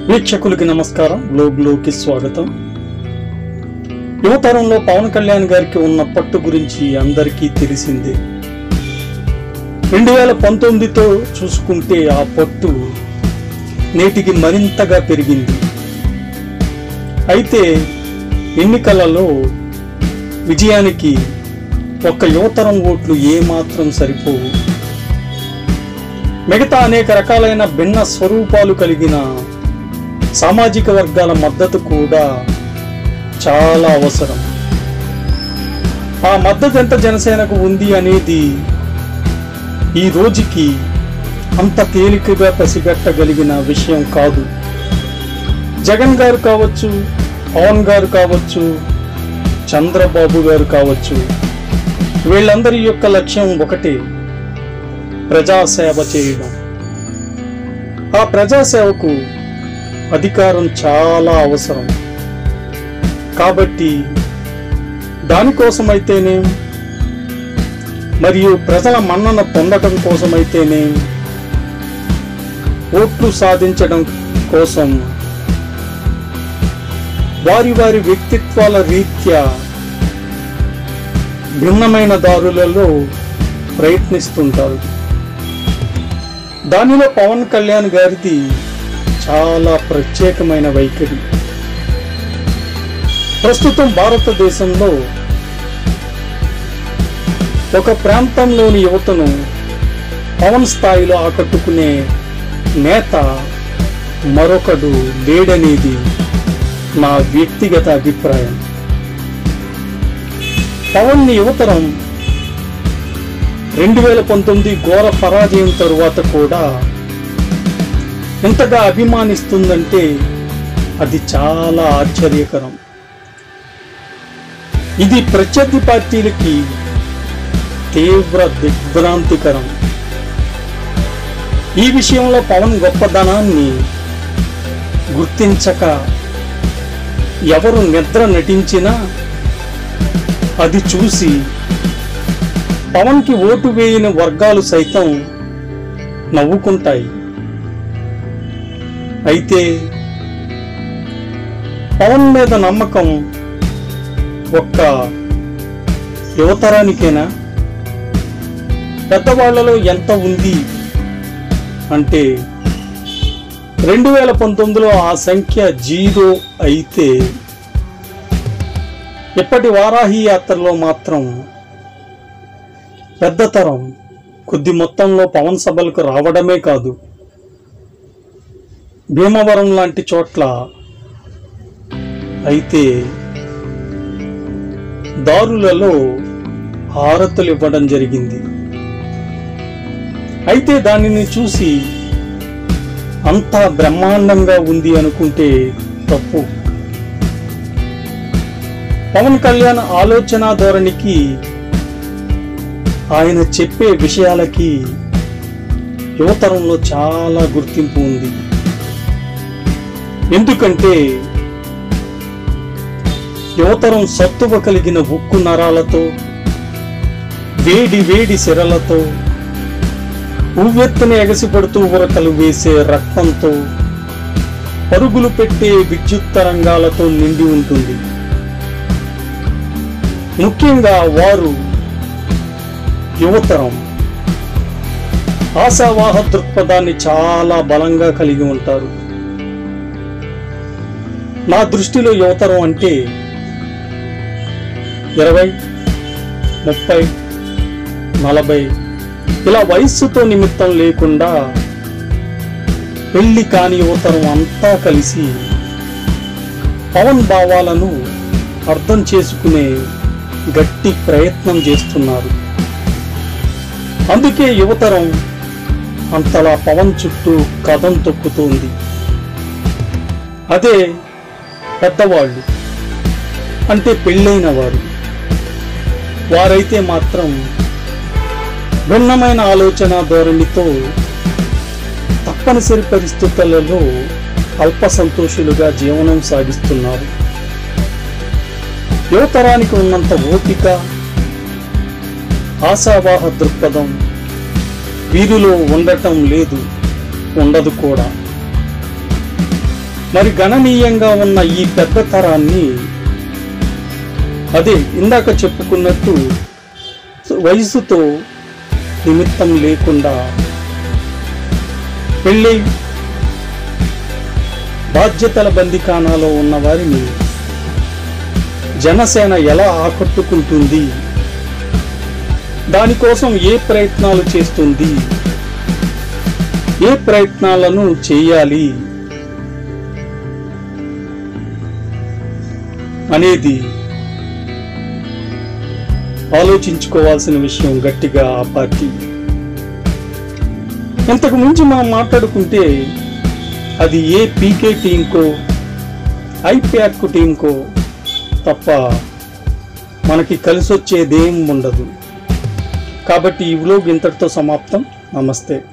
వీక్షకులకి నమస్కారం గ్లోబ్లోకి స్వాగతం యువతరంలో పవన్ కళ్యాణ్ గారికి ఉన్న పట్టు గురించి అందరికీ తెలిసిందే రెండు వేల పంతొమ్మిదితో చూసుకుంటే ఆ పట్టు నేటికి మరింతగా పెరిగింది అయితే ఎన్నికలలో విజయానికి ఒక్క యువతరం ఓట్లు ఏమాత్రం సరిపోవు మిగతా అనేక రకాలైన భిన్న స్వరూపాలు కలిగిన సామాజిక వర్గాల మద్దతు కూడా చాలా అవసరం ఆ మద్దతు ఎంత జనసేనకు ఉంది అనేది ఈ రోజుకి అంత తేలికగా పసిగట్టగలిగిన విషయం కాదు జగన్ గారు కావచ్చు పవన్ గారు కావచ్చు చంద్రబాబు గారు కావచ్చు వీళ్ళందరి యొక్క లక్ష్యం ఒకటే ప్రజాసేవ చేయడం ఆ ప్రజాసేవకు అధికారం చాలా అవసరం కాబట్టి దానికోసమైతేనే మరియు ప్రజల మన్నన పొందడం కోసమైతేనే ఓట్లు సాధించడం కోసం వారి వారి వ్యక్తిత్వాల రీత్యా భిన్నమైన దారులలో ప్రయత్నిస్తుంటారు దానిలో పవన్ కళ్యాణ్ గారిది చాలా ప్రత్యేకమైన వైఖరి ప్రస్తుతం భారతదేశంలో ఒక ప్రాంతంలోని యువతను పవన్ స్థాయిలో ఆకట్టుకునే నేత మరొకడు లేడనేది నా వ్యక్తిగత అభిప్రాయం పవన్ యువతరం రెండు వేల పంతొమ్మిది ఘోర పరాజయం తరువాత కూడా ఎంతగా అభిమానిస్తుందంటే అది చాలా ఆశ్చర్యకరం ఇది ప్రత్యర్థి పార్టీలకి తీవ్ర దిగ్భ్రాంతికరం ఈ విషయంలో పవన్ గొప్పదనాన్ని గుర్తించక ఎవరు నిద్ర నటించినా అది చూసి పవన్కి ఓటు వేయని వర్గాలు సైతం నవ్వుకుంటాయి అయితే పవన్ మీద నమ్మకం ఒక్క యువతరానికేనా పెద్దవాళ్లలో ఎంత ఉంది అంటే రెండు వేల పంతొమ్మిదిలో ఆ సంఖ్య జీరో అయితే ఇప్పటి వారాహి యాత్రలో మాత్రం పెద్ద తరం కొద్ది మొత్తంలో పవన్ సభలకు రావడమే కాదు భీమవరం లాంటి చోట్ల అయితే దారులలో హారతులు ఇవ్వడం జరిగింది అయితే దానిని చూసి అంతా బ్రహ్మాండంగా ఉంది అనుకుంటే తప్పు పవన్ కళ్యాణ్ ఆలోచన ధోరణికి ఆయన చెప్పే విషయాలకి యువతరంలో చాలా గుర్తింపు ఉంది ఎందుకంటే యువతరం సత్తువ కలిగిన ఉక్కు నరాలతో వేడి వేడి సిరలతో ఉవ్వెత్తున ఎగసిపడుతూ ఉరకలు వేసే రక్తంతో పరుగులు పెట్టే విద్యుత్ తరంగాలతో నిండి ఉంటుంది ముఖ్యంగా వారు యువతరం ఆశావాహ దృక్పథాన్ని చాలా బలంగా కలిగి ఉంటారు నా దృష్టిలో యువతరం అంటే ఇరవై ముప్పై నలభై ఇలా వయస్సుతో నిమిత్తం లేకుండా పెళ్లి కాని యువతరం అంతా కలిసి పవన్ భావాలను అర్థం చేసుకునే గట్టి ప్రయత్నం చేస్తున్నారు అందుకే యువతరం అంతలా పవన్ చుట్టూ కథం తొక్కుతోంది అదే పెద్దవాళ్ళు అంటే పెళ్ళైన వారు వారైతే మాత్రం భిన్నమైన ఆలోచన ధోరణితో తప్పనిసరి పరిస్థితులలో అల్ప సంతోషులుగా జీవనం సాగిస్తున్నారు యువతరానికి ఉన్నంత ఓపిక ఆశావాహ దృక్పథం వీరిలో ఉండటం లేదు ఉండదు కూడా మరి గణనీయంగా ఉన్న ఈ పెద్ద తరాన్ని అదే ఇందాక చెప్పుకున్నట్టు వయసుతో నిమిత్తం లేకుండా పెళ్ళి బాధ్యతల బందికానాలో ఉన్న వారిని జనసేన ఎలా ఆకట్టుకుంటుంది దానికోసం ఏ ప్రయత్నాలు చేస్తుంది ఏ ప్రయత్నాలను చేయాలి అనేది ఆలోచించుకోవాల్సిన విషయం గట్టిగా ఆ పార్టీ ఇంతకు మించి మనం మాట్లాడుకుంటే అది ఏ పీకే టీంకో ఐప్యాక్ టీంకో తప్ప మనకి కలిసి వచ్చేదేం ఉండదు కాబట్టి ఈ వ్లోగ్ ఇంతటితో సమాప్తం నమస్తే